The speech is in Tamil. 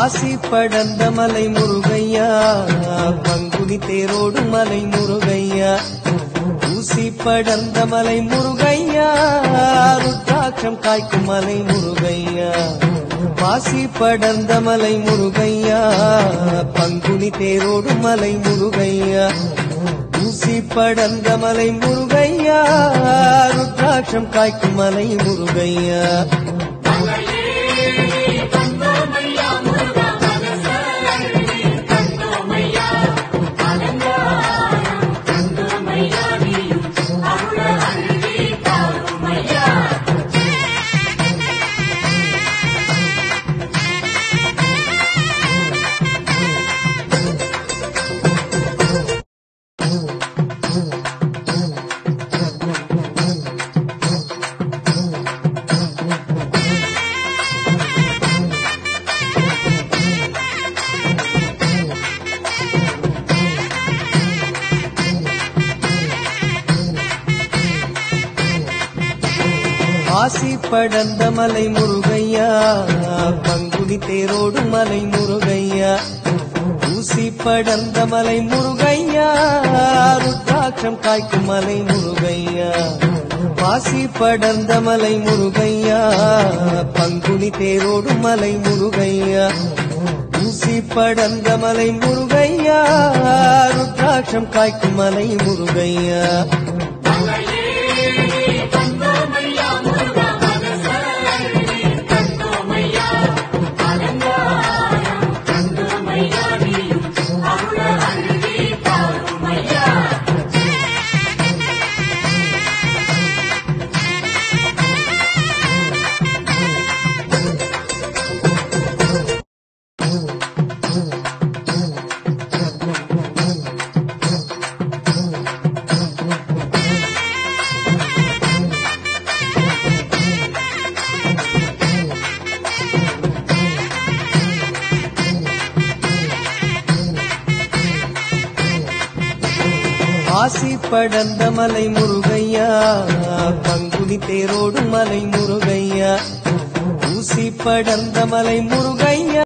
ஆசி படர்ந்த மலை முருகையா பங்குனி தேரோடு மலை முருகையா ஊசி படர்ந்த மலை முருகையா ருத்ராட்சம் காய்க்கும் மலை முருகையா பாசி படர்ந்த மலை முருகையா பங்குனி தேரோடு மலை முருகையா ஊசி படர்ந்த மலை முருகையா ருத்ராட்சம் காய்க்கும் மலை முருகையா ஆசி படர்ந்த மலை முருகையா பங்குனி தேரோடு மலை முருகையா ஊசி படர்ந்த மலை முருகையா ருத்ராட்சம் காய்க்கும் மலை முருகையா பாசி படர்ந்த மலை முருகையா பங்குனி தேரோடு மலை முருகையா ஊசி படர்ந்த மலை முருகையா ருத்ராட்சம் காய்க்கும் மலை முருகையா ஆசி படர்ந்த மலை முருகையா பங்குனி தேரோடு மலை முருகையா ஊசி படர்ந்த மலை முருகையா